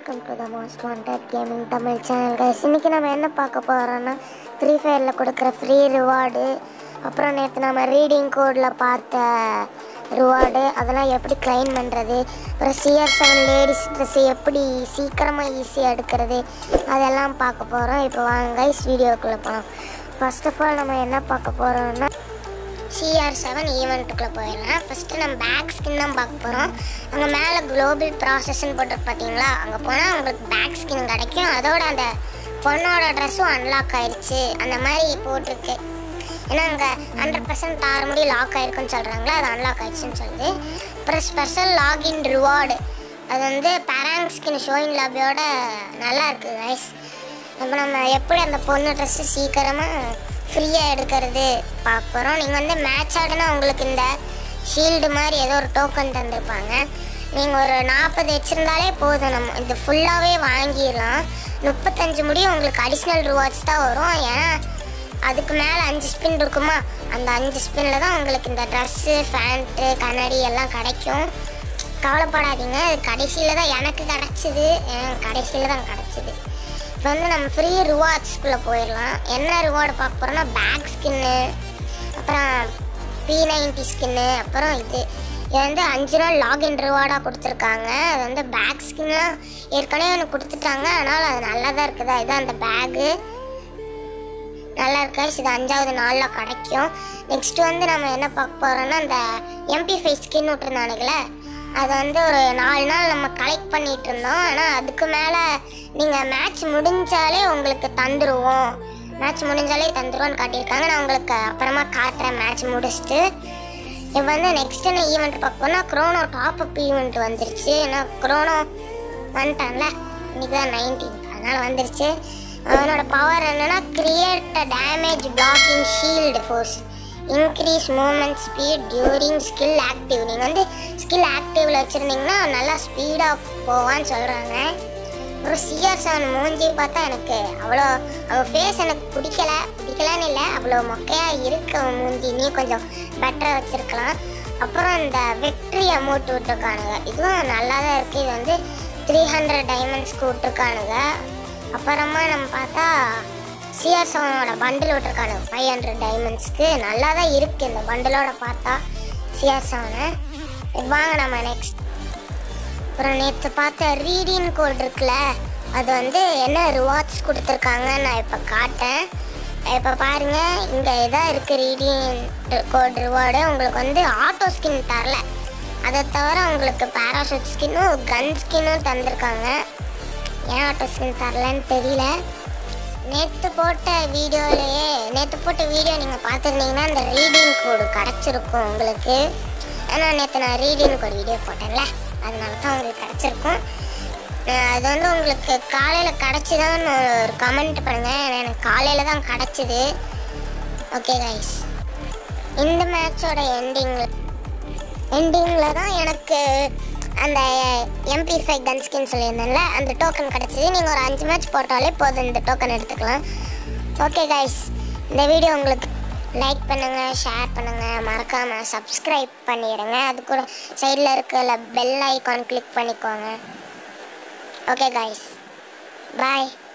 welcome to the most wanted gaming Tamil channel guys இன்றைக்கி நம்ம என்ன பார்க்க போகிறோன்னா ஃப்ரீ ஃபயரில் கொடுக்குற ஃப்ரீ ரிவார்டு அப்புறம் நேற்று நம்ம ரீடிங் கோடில் பார்த்த ரிவார்டு அதெல்லாம் எப்படி க்ளைம் பண்ணுறது அப்புறம் சிஆர் செவன் லேடிஸ் ட்ரெஸ்ஸு எப்படி சீக்கிரமாக ஈஸியாக எடுக்கிறது அதெல்லாம் பார்க்க போகிறோம் இப்போ வாங்க கைஸ் வீடியோக்குள்ளே போகலாம் ஃபர்ஸ்ட் ஆஃப் ஆல் நம்ம என்ன பார்க்க போகிறோம்னா சிஆர் செவன் ஈவெண்ட்டுக்குள்ளே போயிடலாம் ஃபஸ்ட்டு நம்ம பேக் ஸ்கின் தான் பார்க்க போகிறோம் அங்கே மேலே குளோபல் ப்ராசஸ்ன்னு போட்டு பார்த்தீங்களா அங்கே போனால் உங்களுக்கு பேக் ஸ்கின் கிடைக்கும் அதோட அந்த பொண்ணோட ட்ரெஸ்ஸும் அன்லாக் ஆயிடுச்சு அந்த மாதிரி போட்டிருக்கு ஏன்னா அங்கே ஹண்ட்ரட் பர்சன்ட் தார முடி லாக் ஆயிருக்குன்னு சொல்கிறாங்களா அது அன்லாக் ஆயிடுச்சுன்னு சொல்லுது அப்புறம் ஸ்பெஷல் லாகின் ரிவார்டு அது வந்து பேராங் ஸ்கின் ஷோயிங் லாபியோட நல்லா இருக்குது ரைஸ் இப்போ நம்ம எப்படி அந்த பொண்ணு ட்ரெஸ்ஸு சீக்கிரமாக ஃப்ரீயாக எடுக்கிறது பார்க்க போகிறோம் நீங்கள் வந்து மேட்ச் ஆடுனா உங்களுக்கு இந்த ஷீல்டு மாதிரி ஏதோ ஒரு டோக்கன் தந்திருப்பாங்க நீங்கள் ஒரு நாற்பது வச்சுருந்தாலே போதும் நம்ம இது ஃபுல்லாகவே வாங்கிடலாம் முப்பத்தஞ்சு முடியும் உங்களுக்கு அடிஷ்னல் ரிவார்ட்ஸ் தான் வரும் ஏன்னா அதுக்கு மேலே அஞ்சு ஸ்பின் இருக்குமா அந்த அஞ்சு ஸ்பின்னில் தான் உங்களுக்கு இந்த ட்ரெஸ்ஸு ஃபேண்ட்டு கண்ணாடி எல்லாம் கிடைக்கும் கவலைப்படாதீங்க இது கடைசியில் தான் எனக்கு கிடச்சிது கடைசியில் தான் கிடச்சிது இப்போ வந்து நம்ம ஃப்ரீ ரிவார்ட்ஸ்குள்ளே போயிடலாம் என்ன ரிவார்டு பார்க்க போகிறோம்னா பேக் ஸ்கின்னு அப்புறம் பி நைன்டி ஸ்கின்னு அப்புறம் இது இது வந்து அஞ்சு நாள் லாகின் ரிவார்டாக கொடுத்துருக்காங்க அது வந்து பேக் ஸ்கின்னு ஏற்கனவே எனக்கு கொடுத்துட்டாங்க அதனால் அது நல்லா தான் இருக்குதா இதுதான் அந்த பேகு நல்லா இருக்கா இது அஞ்சாவது நாளில் கிடைக்கும் நெக்ஸ்ட் வந்து நம்ம என்ன பார்க்க போகிறோம்னா அந்த எம்பி ஃபைவ் ஸ்கின் விட்டுருந்தானுங்களே அதை வந்து ஒரு நாலு நாள் நம்ம கலெக்ட் பண்ணிட்டு இருந்தோம் ஆனால் அதுக்கு மேலே நீங்கள் மேட்ச் முடிஞ்சாலே உங்களுக்கு தந்துடுவோம் மேட்ச் முடிஞ்சாலே தந்துருவோம்னு காட்டியிருக்காங்க நான் உங்களுக்கு அப்புறமா காட்டுறேன் மேட்ச் முடிச்சுட்டு இப்போ வந்து நெக்ஸ்ட் என்ன ஈவெண்ட் பார்க்கணும்னா க்ரோனோ டாப் அப் ஈவெண்ட் வந்துருச்சு ஏன்னா க்ரோனோ வந்துட்டான்ல இன்னைக்கு தான் நைன்டீன் அதனால் வந்துருச்சு அவனோட பவர் என்னன்னா create damage blocking shield force increase movement speed during skill active நீங்கள் வந்து ஸ்கில் ஆக்டிவில் வச்சுருந்தீங்கன்னா நல்லா ஸ்பீடாக போவான்னு சொல்கிறாங்க அப்புறம் சிஆர் செவன் மூஞ்சி பார்த்தா எனக்கு அவ்வளோ அவன் ஃபேஸ் எனக்கு பிடிக்கல பிடிக்கலன்னு இல்லை அவ்வளோ மொக்கையாக இருக்கு அவன் மூஞ்சி நீ கொஞ்சம் பெட்டராக வச்சுருக்கலாம் அப்புறம் இந்த வெற்றி அமௌண்ட் விட்டுருக்கானுங்க இதுவும் நல்லா தான் இருக்குது இது வந்து த்ரீ ஹண்ட்ரட் டைமண்ட்ஸ்க்கு விட்டுருக்கானுங்க அப்புறமா நம்ம பார்த்தா சிஆர் செவனோட பண்டில் விட்டுருக்கானுங்க ஃபைவ் ஹண்ட்ரட் டைமண்ட்ஸ்க்கு நல்லா தான் இருக்குது இந்த பண்டிலோட பார்த்தா சிஆர் செவனை வாங்க நம்ம நெக்ஸ்ட் அப்புறம் நேற்று பார்த்த ரீடிங் கோட் இருக்குல்ல அது வந்து என்ன ரிவார்ட்ஸ் கொடுத்துருக்காங்க நான் இப்போ காட்டேன் இப்போ பாருங்க இங்கே இதாக இருக்குது ரீடிங் கோட் ரிவார்டு உங்களுக்கு வந்து ஆட்டோ ஸ்கின் தரல அதை தவிர உங்களுக்கு பேராஷூட் ஸ்கின்னும் கன் ஸ்கின்னும் தந்திருக்காங்க ஏன் ஆட்டோ ஸ்கின் தரலன்னு தெரியல நேற்று போட்ட வீடியோலையே நேற்று போட்ட வீடியோ நீங்கள் பார்த்துருந்தீங்கன்னா அந்த ரீடிங் கோடு கிடச்சிருக்கும் உங்களுக்கு ஏன்னா நேற்று நான் ரீடிங் கோடு வீடியோ போட்டேன்ல அதனால தான் உங்களுக்கு கிடச்சிருக்கும் அஹ் அது வந்து உங்களுக்கு காலையில் கிடச்சிதான்னு ஒரு கமெண்ட் பண்ணுங்கள் ஏன்னா எனக்கு காலையில் தான் கிடச்சிது ஓகே கைஸ் இந்த மேட்சோட எண்டிங்கில் எண்டிங்கில் தான் எனக்கு அந்த எம்பி ஃபைவ் கன் ஸ்கின் சொல்லியிருந்தேன்ல அந்த டோக்கன் கிடச்சிது நீங்கள் ஒரு அஞ்சு மேட்ச் போட்டாலே போதும் இந்த டோக்கன் எடுத்துக்கலாம் ஓகே கைஸ் இந்த வீடியோ உங்களுக்கு லைக் பண்ணுங்கள் ஷேர் பண்ணுங்கள் மறக்காமல் சப்ஸ்கிரைப் பண்ணிடுங்க அது கூட சைடில் இருக்கிற பெல் ஐக்கான் கிளிக் பண்ணிக்கோங்க ஓகே கைஸ் பாய்